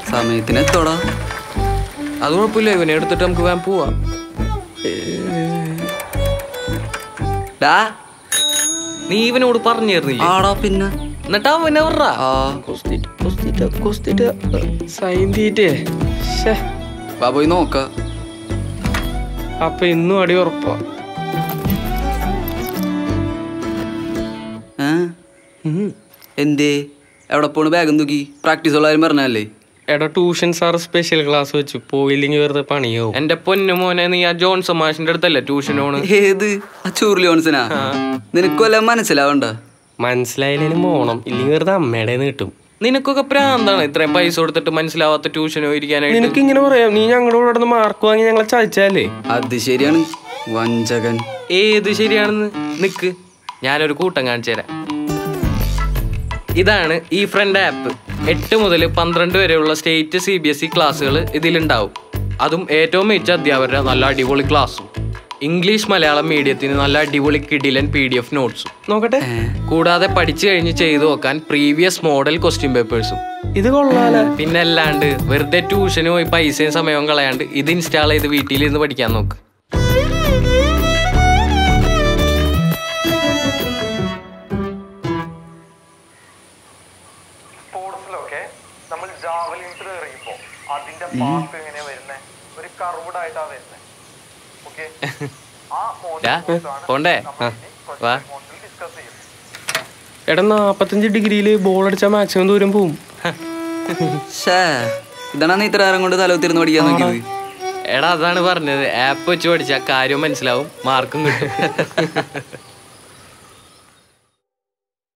സമയത്തിന് എത്തോടാ അത് കുഴപ്പമില്ല ഇവനെ എടുത്തിട്ട് നമുക്ക് വേഗം പോവാം ഡാ നീ ഇവനോട് പറഞ്ഞിരുന്നില്ലേ ആടാ പിന്നെ എന്നിട്ട് അവനെ പറ ആ സൈൻ തീറ്റേ ശ്ശേ വാ പോയി നോക്ക അപ്പൊ ഇന്നും അടി ഉറപ്പാ ഏ? എന്തേ എവിടെ പോണ് ബാഗും തൂക്കി പ്രാക്ടീസ് ഉള്ള കാര്യം പറഞ്ഞല്ലേ എടാ ട്യൂഷൻ സാർ സ്പെഷ്യൽ ക്ലാസ് വെച്ചു പോയില്ലെങ്കിൽ വെറുതെ പണിയാവും എന്റെ പൊന്നു മോനെ നീ ആ ജോൺസൺ മാഷിന്റെ അടുത്തല്ലേ ട്യൂഷൻ ഓണ് ഏത് ആ ചൂർലിയോൺസിനാ നിനക്ക് വല്ലതും മനസ്സിലാവണ്ട മനസ്സിലായില്ലേലും പോണം ഇല്ലെങ്കിൽ വെറുതെ അമ്മയുടെ കിട്ടും നിനക്കൊക്കെ പ്രാന്താണ് ഇത്രയും പൈസ കൊടുത്തിട്ട് മനസ്സിലാവാത്ത ട്യൂഷനോ ഇരിക്കാനായിട്ട് നിനക്ക് ഇങ്ങനെ പറയാം നീ ഞങ്ങളുടെ കൂടെ നടന്ന് മാർക്ക് വാങ്ങി ഞങ്ങളെ ചതിച്ചാലേ അത് ശരിയാണ് വഞ്ചകൻ ഏത് ശരിയാണെന്ന് നിക്ക് ഞാനൊരു കൂട്ടം കാണിച്ചു തരാം ഇതാണ് ഈ ഫ്രണ്ട് ആപ്പ് എട്ട് മുതൽ പന്ത്രണ്ട് വരെയുള്ള state C B S E ക്ലാസ്സുകൾ ഇതിലുണ്ടാവും അതും ഏറ്റവും മികച്ച അധ്യാപകരുടെ നല്ല അടിപൊളി ക്ലാസ്സും ഇംഗ്ലീഷ് മലയാളം മീഡിയത്തിന് നല്ല അടിപൊളി കിഡിലൻ പി ഡി എഫ് നോട്ട്സും നോക്കട്ടെ കൂടാതെ പഠിച്ചു കഴിഞ്ഞ് ചെയ്തു നോക്കാൻ പ്രീവിയസ് മോഡൽ ക്വസ്റ്റ്യൻ പേപ്പേഴ്സും ഇത് കൊള്ളാല പിന്നെ അല്ലാണ്ട് വെറുതെ ട്യൂഷന് പോയി പൈസയും സമയവും കളയാണ്ട് ഇത് ഇൻസ്റ്റാൾ ചെയ്ത് വീട്ടിലിരുന്ന് പഠിക്കാൻ നോക്ക് സ്പോർട്സിലൊക്കെ നമ്മൾ ജാവലിൻ ത്രോ എറിയുമ്പോ അതിന്റെ പാത്ത് എങ്ങനെയാ വരുന്നത് ഒരു കർവ്ഡ് ആയിട്ടാ വരുന്നത് ഓക്കെ ആ ഡാ, പോണ്ടേ വാ മോഡൽ ഡിസ്കസ് ചെയ്യും എടാ നാപ്പത്തഞ്ച് ഡിഗ്രിയിൽ ബോൾ അടിച്ചാൽ മാക്സിമം ദൂരം പോവും ഷേ ഇതാണ് നീ ഇത്ര നേരം കൊണ്ട് തലവത്തിരുന്ന് പഠിക്കാൻ നോക്കിയത് എടാ അതാണ് പറഞ്ഞത് ആപ്പ് വെച്ച് പഠിച്ചാൽ കാര്യം മനസ്സിലാവും മാർക്കും കിട്ടും